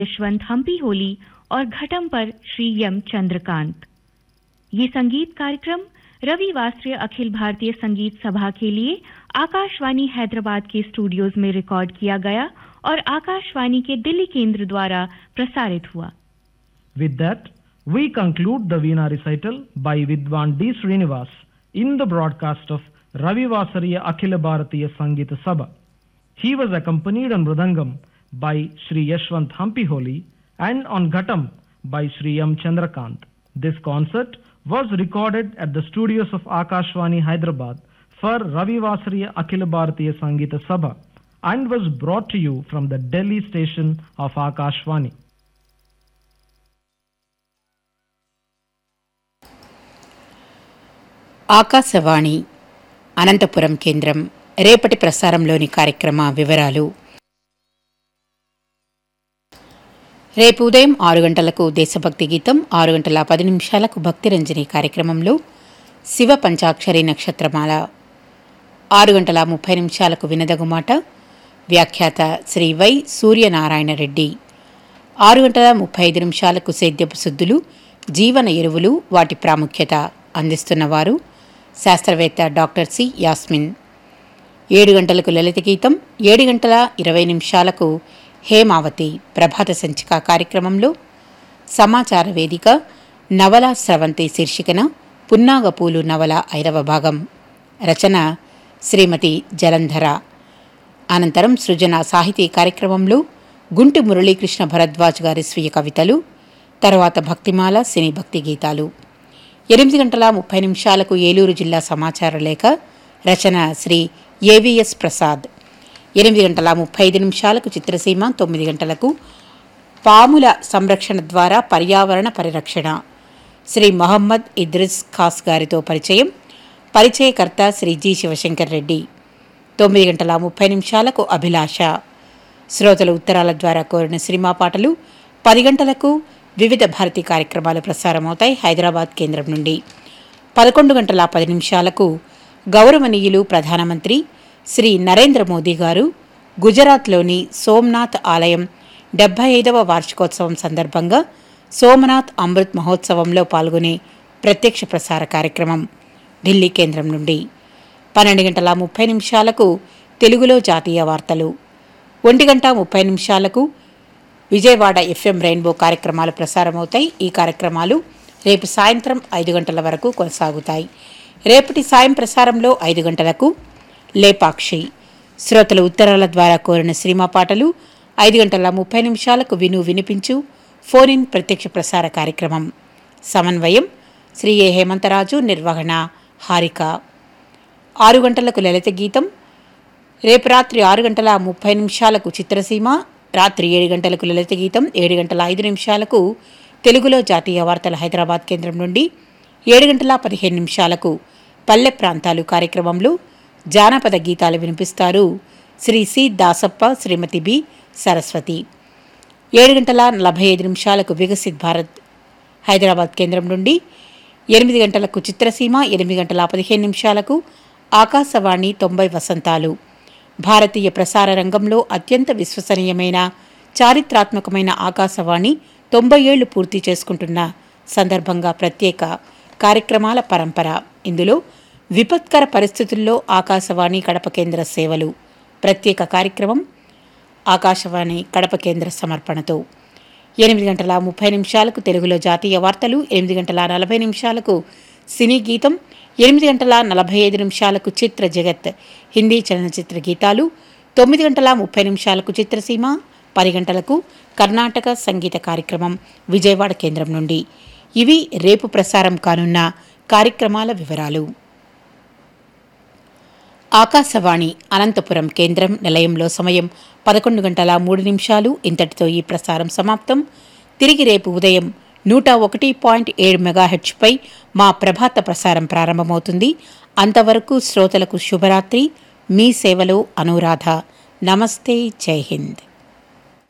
यशवंत हम्पी होली और घटम पर श्री यम चंद्रकांत ये संगीत कार्यक्रम रवि वास्त्रीय अखिल भारतीय संगीत सभा के लिए आकाशवाणी हैदराबाद के स्टूडियोज में रिकॉर्ड किया गया और आकाशवाणी के दिल्ली केंद्र द्वारा प्रसारित हुआ With that, we conclude the Veena recital by Vidwan D. Srinivas in the broadcast of Ravi Vasariya Akhila Bharatiya Sangita Sabha. He was accompanied on Mridangam by Sri Yashwant Hampiholi and on Ghatam by Sri M. Chandrakant. This concert was recorded at the studios of Akashvani Hyderabad for Ravi Vasariya Akhila Bharatiya Sangita Sabha and was brought to you from the Delhi station of Akashvani. Akashvani Anantapuram కేంద్రం రేపటి ప్రసారంలోని కార్యక్రమ వివరాలు రేపు ఉదయం ఆరు గంటలకు దేశభక్తి గీతం ఆరు గంటల పది నిమిషాలకు భక్తిరంజని కార్యక్రమంలో శివ పంచాక్షరి నక్షత్రమాల ఆరు గంటల ముప్పై నిమిషాలకు వినదగుమాట వ్యాఖ్యాత శ్రీ వై సూర్యనారాయణ రెడ్డి ఆరు గంటల ముప్పై ఐదు నిమిషాలకు సేద్యపు శుద్ధులు జీవన ఎరువులు వాటి ప్రాముఖ్యత అందిస్తున్నవారు శాస్త్రవేత్త డాక్టర్ సి యాస్మిన్ ఏడు గంటలకు లలిత గీతం ఏడు గంటల ఇరవై నిమిషాలకు హేమావతి ప్రభాత సంచిక కార్యక్రమంలో సమాచార వేదిక నవల స్రవంతి శీర్షికన పున్నాగపూలు నవల ఐదవ భాగం రచన శ్రీమతి జలంధర అనంతరం సృజన సాహితీ కార్యక్రమంలో గుంటి మురళీకృష్ణ భరద్వాజ్ గారి స్వీయ కవితలు తర్వాత భక్తిమాల సినీ భక్తి గీతాలు ఎనిమిది గంటల ముప్పై నిమిషాలకు ఏలూరు జిల్లా సమాచార లేఖ రచన శ్రీ ఏవిఎస్ ప్రసాద్ ఎనిమిది గంటల ముప్పై ఐదు నిమిషాలకు చిత్రసీమ తొమ్మిది గంటలకు పాముల సంరక్షణ ద్వారా పర్యావరణ పరిరక్షణ శ్రీ మొహమ్మద్ ఇద్రిస్ ఖాస్ గారితో పరిచయం పరిచయకర్త శ్రీ జి శివశంకర్ రెడ్డి తొమ్మిది గంటల ముప్పై నిమిషాలకు అభిలాష శ్రోతల ఉత్తరాల ద్వారా కోరిన సినిమా పాటలు పది గంటలకు వివిధ భారతీ కార్యక్రమాలు ప్రసారమవుతాయి హైదరాబాద్ కేంద్రం నుండి పదకొండు గంటల పది నిమిషాలకు గౌరవనీయులు ప్రధానమంత్రి శ్రీ నరేంద్ర మోదీ గారు గుజరాత్లోని సోమనాథ్ ఆలయం డెబ్బై ఐదవ వార్షికోత్సవం సందర్భంగా సోమనాథ్ అమృత్ మహోత్సవంలో పాల్గొనే ప్రత్యక్ష ప్రసార కార్యక్రమం ఢిల్లీ కేంద్రం నుండి పన్నెండు గంటల ముప్పై నిమిషాలకు తెలుగులో జాతీయ వార్తలు ఒంటి గంట ముప్పై నిమిషాలకు విజయవాడ ఎఫ్ఎం రెయిన్బో కార్యక్రమాలు ప్రసారమవుతాయి ఈ కార్యక్రమాలు రేపు సాయంత్రం ఐదు గంటల వరకు కొనసాగుతాయి రేపటి సాయం ప్రసారంలో ఐదు గంటలకు లేపాక్షి శ్రోతల ఉత్తరాల ద్వారా కోరిన సినిమా పాటలు ఐదు గంటల ముప్పై నిమిషాలకు విను వినిపించు ఫోన్ ఇన్ ప్రత్యక్ష ప్రసార కార్యక్రమం సమన్వయం శ్రీ ఏ హేమంతరాజు నిర్వహణ హారిక ఆరు గంటలకు లలిత గీతం రేపు రాత్రి ఆరు గంటల ముప్పై నిమిషాలకు చిత్రసీమ రాత్రి ఏడు గంటలకు లలిత గీతం ఏడు గంటల ఐదు నిమిషాలకు తెలుగులో జాతీయ వార్తల హైదరాబాద్ కేంద్రం నుండి ఏడు గంటల పదిహేను నిమిషాలకు పల్లె ప్రాంతాలు కార్యక్రమంలో జానపద గీతాలు వినిపిస్తారు శ్రీ సి దాసప్ప శ్రీమతి బి సరస్వతి ఏడు గంటల నలభై ఐదు నిమిషాలకు వికసిత్ భారత్ హైదరాబాద్ కేంద్రం నుండి ఎనిమిది గంటలకు చిత్రసీమ ఎనిమిది గంటల పదిహేను నిమిషాలకు ఆకాశవాణి తొంభై వసంతాలు భారతీయ ప్రసార రంగంలో అత్యంత విశ్వసనీయమైన చారిత్రాత్మకమైన ఆకాశవాణి తొంభై ఏళ్లు పూర్తి చేసుకుంటున్న సందర్భంగా ప్రత్యేక కార్యక్రమాల పరంపర ఇందులో విపత్కర పరిస్థితుల్లో ఆకాశవాణి కడప కేంద్ర సేవలు ప్రత్యేక కార్యక్రమం ఆకాశవాణి కడప కేంద్ర సమర్పణతో ఎనిమిది గంటల ముప్పై నిమిషాలకు తెలుగులో జాతీయ వార్తలు ఎనిమిది గంటల నలభై నిమిషాలకు సినీ గీతం ఎనిమిది గంటల నలభై ఐదు నిమిషాలకు చిత్ర జగత్ హిందీ చలనచిత్ర గీతాలు తొమ్మిది గంటల ముప్పై నిమిషాలకు చిత్రసీమ పది గంటలకు కర్ణాటక సంగీత కార్యక్రమం విజయవాడ కేంద్రం నుండి ఇవి రేపు ప్రసారం కానున్న కార్యక్రమాల వివరాలు ఆకాశవాణి అనంతపురం కేంద్రం నిలయంలో సమయం పదకొండు గంటల మూడు నిమిషాలు ఇంతటితో ఈ ప్రసారం సమాప్తం తిరిగి రేపు ఉదయం నూట ఒకటి పాయింట్ ఏడు మెగాహెచ్పై మా ప్రభాత ప్రసారం ప్రారంభమవుతుంది అంతవరకు శ్రోతలకు శుభరాత్రి మీ సేవలో అనురాధ నమస్తే జై హింద్